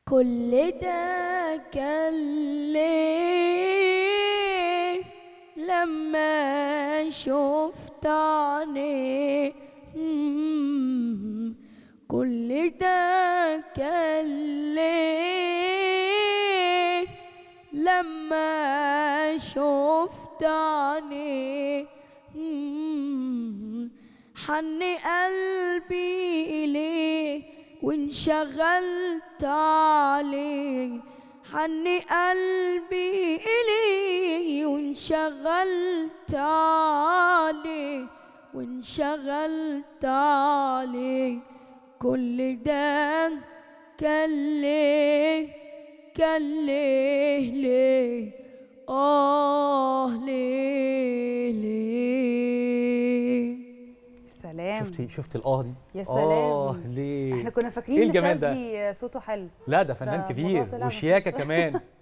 كل ده كان ليه لما شفت عينيه مم. كل ده كان ليه لما شفت عينيه مم. حن قلبي إليه وانشغلت عليه حن قلبي إليه وانشغلت عليه وانشغلت عليه كل ده كان ليه كان ليه ليه آه ليه ليه سلام شفتي شفتي الاه دي يا اه سلام. ليه احنا كنا ايه فاكرين ان الجمال ده شاذلي صوته حلو لا ده فنان ده كبير الموضوع طلع وشياكه مفيش. كمان